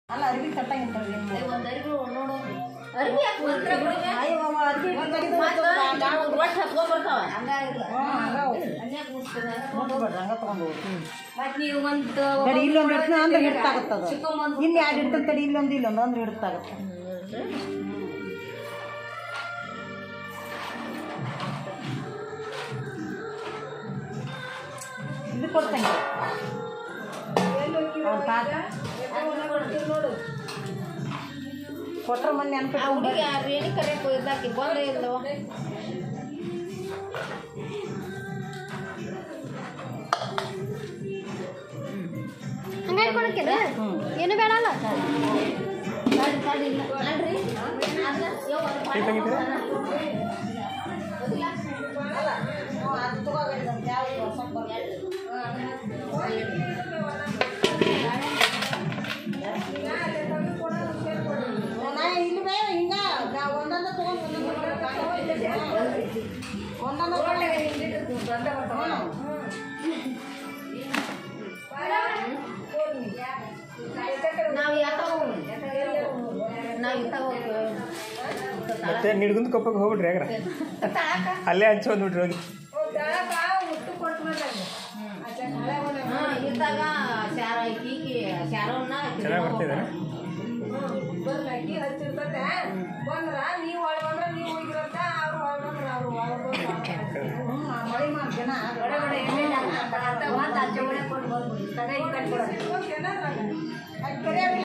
ಅಲ್ಲ ಅರ್ಬಿ ಕಟ್ಟಂಗಿರ್ತಾವೆ ಏನು ಮಾಡೋದು? ಒಂದು ಅರಿವಿ ನೋಡು ಅರಿವಿ ಯಾಕೆ ಬರ್ತಾರೆ ಬಿಡು? ಅಯ್ಯೋ ಅವ್ವ, ಅರ್ಬಿ ಕಟ್ಟಂಗಿದ್ದು ಮತ್ತೆ ನಾವು ಒಟ್ಟು ಹತ್ಕೊಂಡ್ಬರ್ತಾವ ಹಂಗಾಗಿಲ್ಲ ಹ್ಞೂ, ಹಂಗಾವು. ಅನ್ಯಾಕ್ ಮುಚ್ತದೆ? ನೋಡ್ಬೇಡ್ರಿ ಹಂಗ ತಗೊಂಡು ಹೋಗ್ರಿ ಮತ್ತ್ ನೀವು ಒಂದು ತಡಿ ಇಲ್ಲೊಂದು ಇಡ್ತೀನಿ ಅಂದ್ರೆ ಹಿಡ್ತಾಗತ್ತದ ಚಿಕ್ಕೊಂಬಂದು ಇನ್ನು ಎರಡು ಇಡ್ತೀನಿ ತಡಿ ಇಲ್ಲೊಂದು ಇಲ್ಲೊಂದು ಅಂದ್ರೆ ಹಿಡ್ತಾಗತ್ತೆ ಇದು ಕೊಡ್ತೇನೆ ಅವ್ನ ತಾತ ಕೊಟ್ರ ಮೊನ್ನೆ ಆ ಅನ್ಬಿಟ್ಟು ಹುಡುಗಿ ಆ ರೇಣಿ ಕರೆಯಕ್ಕೆ ಹೋಯ್ದಾಕಿ ಬಂದೇ ಇಲ್ಲವ ಹಂಗಾಗಿ ಕೊಡಕ್ಕಿಲ್ಲ ಏನು ಬೇಡ ಅಲ್ಲ ತಡಿ ತಡಿ ಇಲ್ಲ ಅಲ್ರಿ ಅದ ಯವ್ವ, ಅದು ಪಾಠ ಗೊತ್ತಿಲ್ಲ? ಇಲ್ಲಿ ಬೇ ಹಿಂಗ ಒಂದೊಂದ ತಗೊಂಡು ಒಂದೊಂದ ನಾವು ಯಾತವ ನಾವು ಇತ್ತಾವ ಮತ್ತೆ ನಿಡ್ಗುಂದ ಕೊಪ್ಪಕ್ಕೆ ಹೋಗ್ಬಿಡ್ರಿ ಯಾಗ್ರ ಅಲ್ಲೇ ಹಂಚಿ ಬಂದ್ಬಿಟ್ರಿ ಹೋಗಿ ಹಾ ಇದ್ದಾಗ ಶಾರ ಈಕಿ ಶಾರವನ್ನ ಚೆನ್ನಾಗಿ ಬರ್ತಿದ್ದಾರೆ ಮಳೆ ಮಾಡಿ ಜನ ಮತ್ತೆ ಆಚೆ ಒಳಗೆ ಕೊಂಡು ಬಂದ್ಬಿಡಿ. ತಗ ಈ ಕಡೆ ಕೊಡು. ಅದ್ ಕರೆ